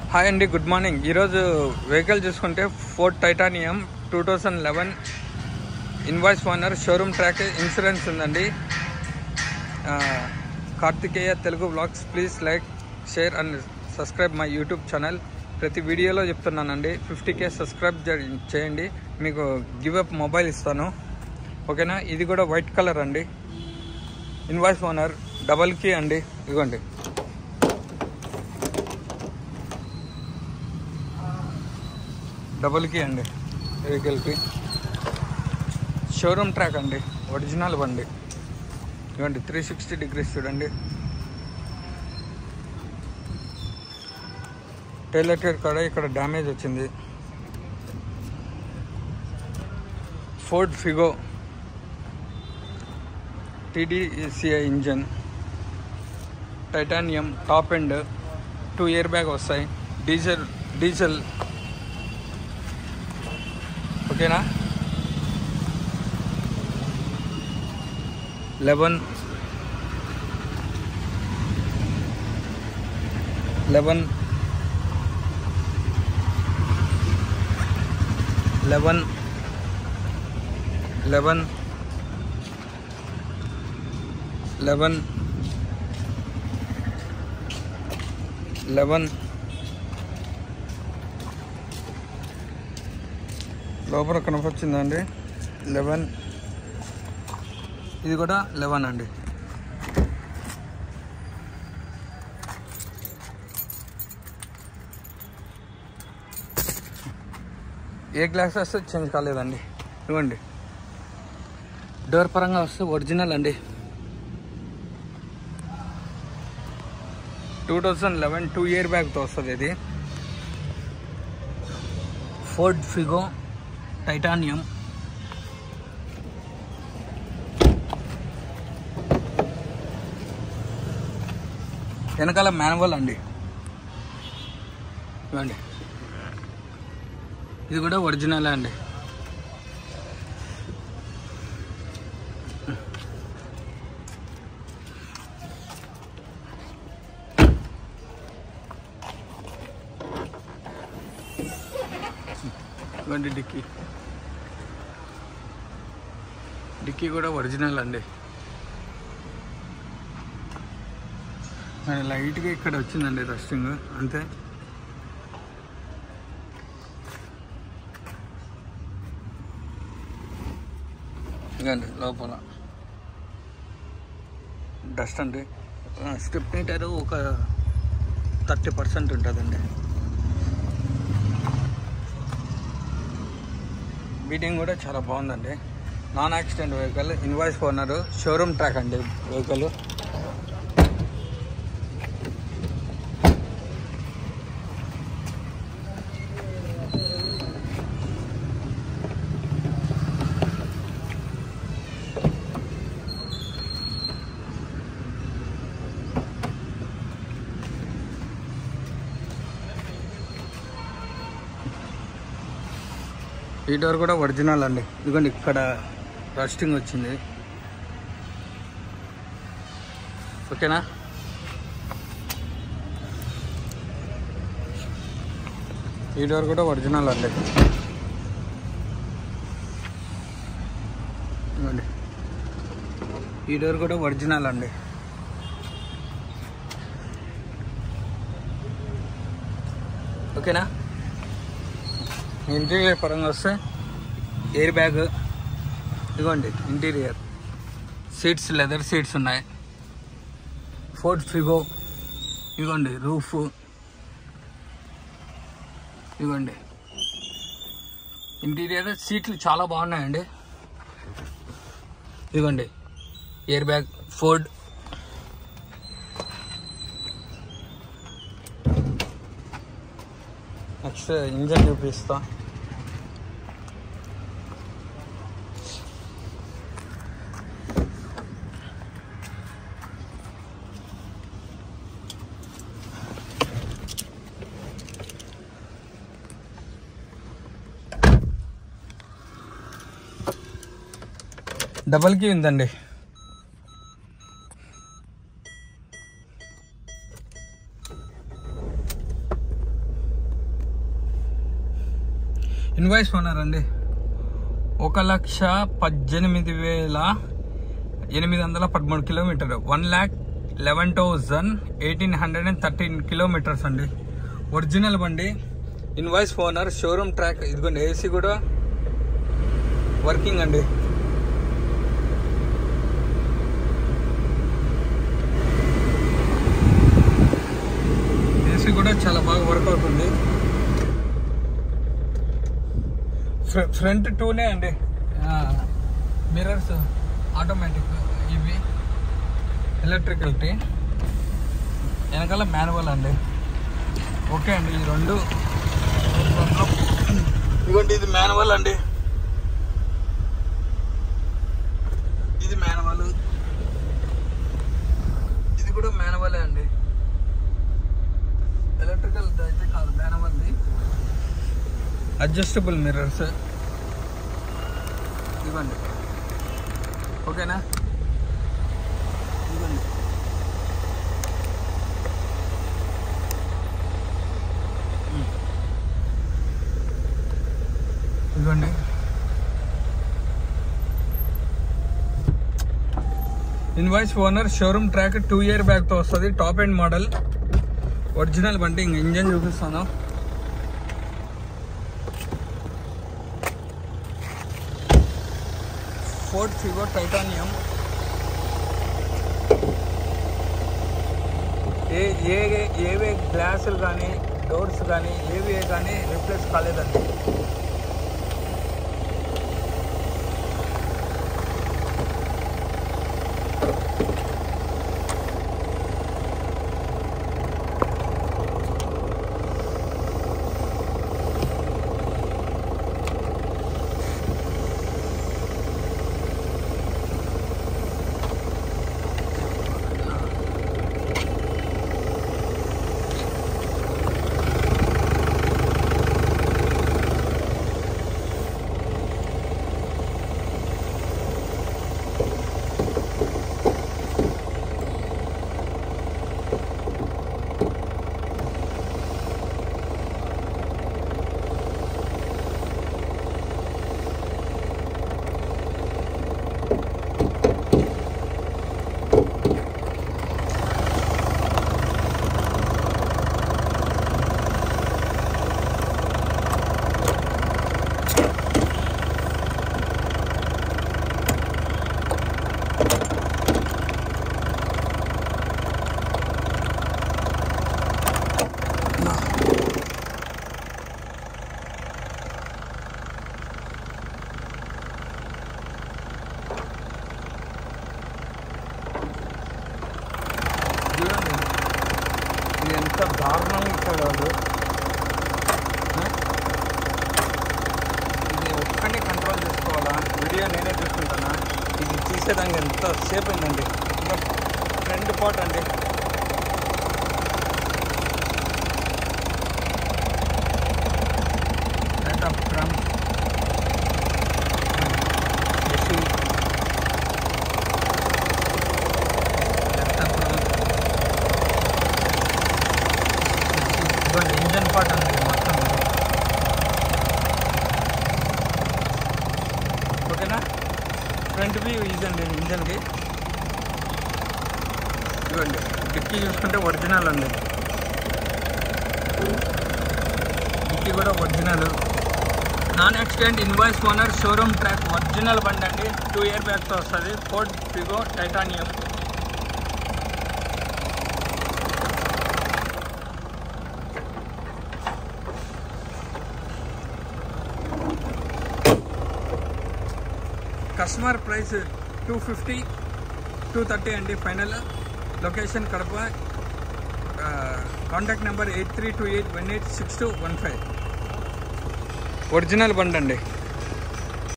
Hi అండి good morning ఈరోజు vehicle చూసుకుంటే Ford Titanium two thousand eleven invoice owner showroom track insurance ఉందండి ఆ, Karthikeya Telugu blogs please like share and subscribe my YouTube channel ప్రతి వీడియోలో చెప్తున్నానండి ఫిఫ్టీ కే సబ్స్క్రైబ్ జ- చేయండి మీకు గివ్ అప్ మొబైల్ ఇస్తాను ఓకేనా ఇది కూడా వైట్ కలర్ అండి ఇన్వాయిస్ ఓనర్ డబల్ కీ అండి ఇదిగోండి డబుల్ కీ అండి వెహికల్కి షోరూమ్ ట్రాక్ అండి ఒరిజినల్ బండి ఇవ్వండి త్రీ సిక్స్టీ డిగ్రీస్ చూడండి టైలర్ కాడ ఇక్కడ డ్యామేజ్ వచ్చింది Ford Figo TDCI engine Titanium top end two air bag వస్తాయి డీజిల్ డీజిల్ ఓకేనా eleven eleven eleven eleven eleven eleven లోపల కనపచ్చిందండి లెవెన్ ఇది కూడా లెవెన్ అండి ఏ గ్లాస్ వస్తే చేంజ్ కాలేదండి ఇవ్వండి డోర్ పరంగా వస్తే ఒరిజినల్ అండి two thousand eleven two air బ్యాగ్తో వస్తుంది ఇది ఫోర్డ్ ఫిగో టైటానియం వెనకాల మాన్యువల్ అండి ఇవ్వండి ఇది కూడా ఒరిజినల్ అండి ఇవ్వండి డిక్కీ డిక్కీ కూడా ఒరిజినల్ అండి మరి లైట్గా ఇక్కడ వచ్చిందండి రస్టింగ్ అంతే ఇదండి లోపల డస్ట్ అండి స్ట్రిప్ మీటర్ ఒక థర్టీ పర్సెంట్ ఉంటుందండి బీటింగ్ కూడా చాలా బాగుందండి non accident vehicle invoice owner showroom track అండి వెహికల్ ఈ డోర్ కూడా ఒరిజినల్ అండి ఇదిగోండి ఇక్కడ రస్టింగ్ వచ్చింది ఓకేనా ఈ డోర్ కూడా ఒరిజినల్ అండి ఇదిగోండి ఈ డోర్ కూడా ఒరిజినల్ అండి ఓకేనా ఇంటీరియర్ పరంగా వస్తే ఎయిర్ బ్యాగ్ ఇదిగోండి ఇంటీరియర్ సీట్స్ లెదర్ సీట్స్ ఉన్నాయి ఫోర్డ్ ఫిగో ఇదిగోండి రూఫ్ ఇదిగోండి ఇంటీరియర్ సీట్లు చాలా బాగున్నాయండి ఇదిగోండి air bag Ford next engine చూపిస్తా డబల్ కీ ఉందండి ఇన్వాయిస్ ఓనర్ అండి ఒక లక్ష పద్దెనిమిది వేల ఎనిమిది వందల పదమూడు kilometre one lakh eleven thousand eighteen hundred and thirteen kilometres అండి ఒరిజినల్ బండి ఇన్వాయిస్ ఓనర్ షోరూమ్ ట్రాక్ ఇదిగోండి ఏసీ కూడా వర్కింగ్ అండి ఏసీ కూడా చాలా బాగా వర్క్ అవుతుంది ఫ్ర- ఫ్రంట్ టూనే అండి మిర్రర్స్ ఆటోమేటిక్ ఇవి ఎలక్ట్రికల్టీ వెనకాల మాన్యువల్ అండి ఓకే అండి ఈ రెండు ఇదిగోండి ఇది మాన్యువల్ అండి ఇది మాన్యువల్ ఇది కూడా మాన్యువలే అండి ఎలక్ట్రికల్ అయితే కాదు మాన్యువల్ది అడ్జస్టబుల్ మిర్రర్స్ ఇవ్వండి ఓకేనా ఇవ్వండి ఇదిగోండి invoice owner showroom track two air బ్యాగ్తో వస్తుంది టాప్ ఎండ్ మోడల్ ఒరిజినల్ బండి ఇంక ఇంజన్ చూపిస్తాను ఫోర్డ్ ఫిగో టైటానియం ఏ ఏ ఏవే గ్లాసులు కానీ డోర్స్ కానీ ఏవి కానీ రిప్లేస్ కాలేదండి చూడండి ఇది ఎంత దారుణంగా ఇచ్చాడు వాడు ఆ? ఇది ఒక్కడిని కంట్రోల్ చేసుకోవాలా వీడియో నేనే తీసుకుంటానా ఇది తీసేదానికి ఎంత సేపు అయిందండి ఫ్రంట్ పాట్ అండి Set of drums. AC. Set of ఇదిగోండి ఇంజన్ పార్ట్ అండి ఇది మొత్తం ఓకేనా ఫ్రంట్ వ్యూ ఇదండి ఇంజన్కి ఇదిగోండి డిక్కీ చూసుకుంటే ఒరిజినల్ అండి డిక్కీ కూడా original non accident invoice owner showroom track original బండి అండి టూ ఇయర్ బ్యాగ్తో వస్తుంది Ford Figo Titanium customer price two fifty two thirty అండి final location Kadapa contact number eight three two eight one eight six two one five original బండి అండి